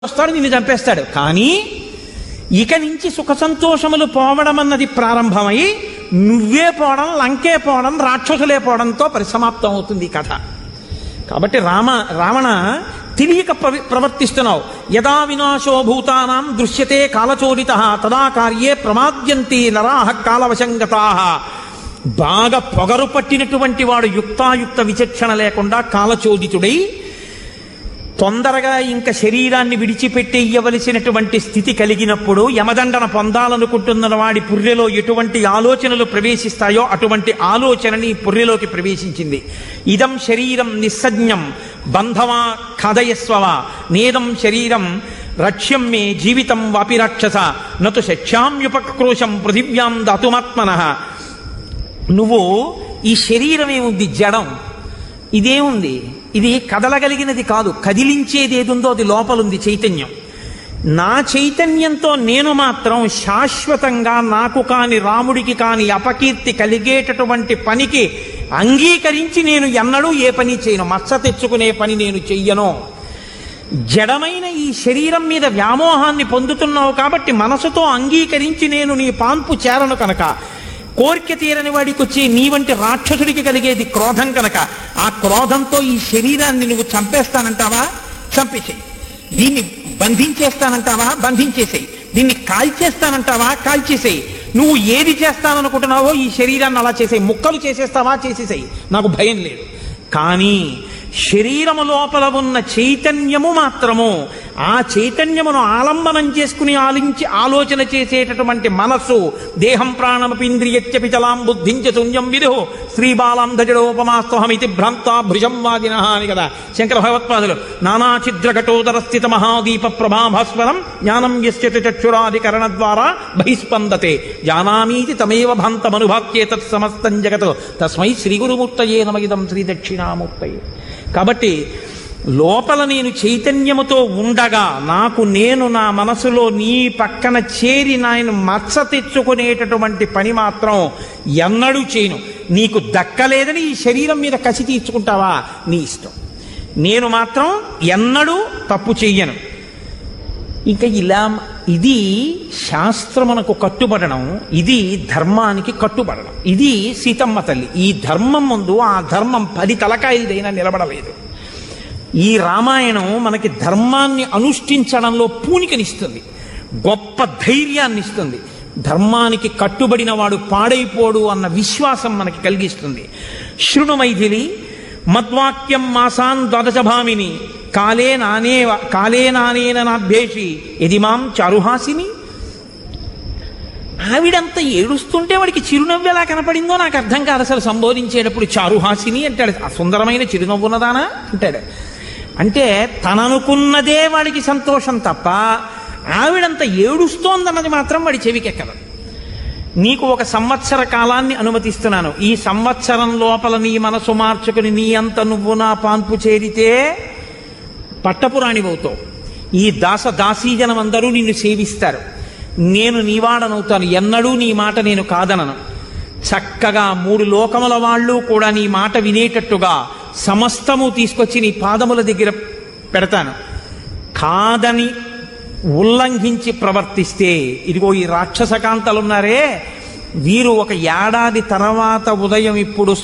వస్తాడు నిన్ను చంపేస్తాడు కానీ ఇక నుంచి సుఖ సంతోషములు పోవడం అన్నది ప్రారంభమై నువ్వే పోవడం లంకే పోవడం రాక్షసులే పోవడంతో పరిసమాప్తం అవుతుంది ఈ కథ కాబట్టి రామ రావణ తెలియక ప్రవి- ప్రవర్తిస్తున్నావు యదా వినాశో భూతానాం దృశ్యతే కాలచోరిత తదా కార్యే ప్రమాద్యంతి నరాహ కాలవశంగతా బాగా పొగరు పట్టినటువంటి వాడు యుక్తాయుక్త విచక్షణ లేకుండా కాలచోదితుడై తొందరగా ఇంకా శరీరాన్ని విడిచిపెట్టేయవలసినటువంటి స్థితి కలిగినప్పుడు యమదండన పొందాలనుకుంటున్న వాడి పుర్రెలో ఎటువంటి ఆలోచనలు ప్రవేశిస్తాయో అటువంటి ఆలోచనని పుర్రెలోకి ప్రవేశించింది ఇదం శరీరం నిస్సజ్ఞం బంధవా కథయస్వవ నేదం శరీరం రక్ష్యం మే జీవితం వాపి రాక్షస నతు శక్ష్యామ్యుపక్రోశం పృథివ్యాం దాతుమాత్మన నువ్వు ఈ శరీరమే ఉంది జడం ఇదేముంది ఇది కదలగలిగినది కాదు కదిలించేది ఏదుందో అది లోపలుంది చైతన్యం నా చైతన్యంతో నేను మాత్రం శాశ్వతంగా నాకు కాని రాముడికి కాని అపకీర్తి కలిగేటటువంటి పనికి అంగీకరించి నేను ఎన్నడూ ఏ పని చేయను మచ్చ తెచ్చుకునే పని నేను చెయ్యను జడమైన ఈ శరీరం మీద వ్యామోహాన్ని పొందుతున్నావు కాబట్టి మనసుతో అంగీకరించి నేను నీ పాన్పు చేరను కనుక కోరిక తీరని వాడికి వచ్చి నీ వంటి రాక్షసుడికి కలిగేది క్రోధం కనుక ఆ క్రోధంతో ఈ శరీరాన్ని నువ్వు చంపేస్తానంటావా చంపేసేయి దీన్ని బంధించేస్తానంటావా బంధించేసేయి దీన్ని కాల్చేస్తానంటావా కాల్చేసేయి నువ్వు ఏది చేస్తాననుకుంటున్నావో ఈ శరీరాన్ని అలా చేసేయి ముక్కలు చేసేస్తావా చేసేసేయి నాకు భయం లేదు కానీ శరీరము లోపల ఉన్న చైతన్యము మాత్రము ఆ చైతన్యమును ఆలంబనం చేసుకుని ఆలించి ఆలోచన చేసేటటువంటి మనస్సు దేహం ప్రాణమపీంద్రియత్యపి చలాం బుద్ధించ శూన్యం విదు శ్రీబాలాంధజడోపమాస్తహమితి భ్రాంతా భృజం వాదిన అని కదా శంకర భగవత్పాదులు నానాఛిద్రఘటోదర స్థిత మహాదీప ప్రభాభాస్వరం జ్ఞానం యస్యతి చక్షురాధికరణ ద్వారా బహిస్పందతే జానామీతి తమేవ భాంతమనుభాక్యేతత్ సమస్తం జగత్ తస్మై శ్రీ గురుమూర్తయే నమగిదం శ్రీ దక్షిణామూర్తయే కాబట్టి లోపల నేను చైతన్యముతో ఉండగా నాకు నేను నా మనసులో నీ పక్కన చేరి నాయన మచ్చ తెచ్చుకునేటటువంటి పని మాత్రం ఎన్నడూ చేయను నీకు దక్కలేదని ఈ శరీరం మీద కసి తీర్చుకుంటావా నీ ఇష్టం నేను మాత్రం ఎన్నడూ తప్పు చెయ్యను ఇంకా ఇలా ఇది శాస్త్రమునకు కట్టుబడడం ఇది ధర్మానికి కట్టుబడడం ఇది సీతమ్మ తల్లి ఈ ధర్మం ముందు ఆ ధర్మం పది తలకాయలదైనా నిలబడలేదు ఈ రామాయణం మనకి ధర్మాన్ని అనుష్ఠించడంలో పూనికనిస్తుంది గొప్ప ధైర్యాన్ని ఇస్తుంది ధర్మానికి కట్టుబడిన వాడు పాడైపోడు అన్న విశ్వాసం మనకి కలిగిస్తుంది శృణు మైథిలి మద్వాక్యం మాసాన్ ద్వాదశభామిని కాలే నానే కాలే నానేన నాభ్యేషి ఎది మాం చారుహాసిని ఆవిడంత ఏడుస్తుంటే వాడికి చిరునవ్వు ఎలా కనపడిందో నాకు అర్థం కాదు అసలు సంబోధించేటప్పుడు చారుహాసిని అంటాడు ఆ సుందరమైన చిరునవ్వు ఉన్నదానా అంటాడు అంటే తననుకున్నదే వాడికి సంతోషం తప్ప ఆవిడంత ఏడుస్తోందన్నది మాత్రం వాడి చెవికెక్కదు నీకు ఒక సంవత్సర కాలాన్ని అనుమతిస్తున్నాను ఈ సంవత్సరం లోపల నీ మనసు మార్చుకుని నీ అంత నువ్వు నా పాన్పు చేరితే పట్టపురాణివవుతావు ఈ దాస దాసీజనం అందరూ నిన్ను సేవిస్తారు నేను నీవాడనవుతాను ఎన్నడూ నీ మాట నేను కాదనను చక్కగా మూడు లోకముల వాళ్ళు కూడా నీ మాట వినేటట్టుగా సమస్తము తీసుకొచ్చి నీ పాదముల దగ్గర పెడతాను కాదని ఉల్లంఘించి ప్రవర్తిస్తే ఇదిగో ఈ రాక్షసకాంతలున్నారే వీరు ఒక ఏడాది తర్వాత ఉదయం ఇప్పుడు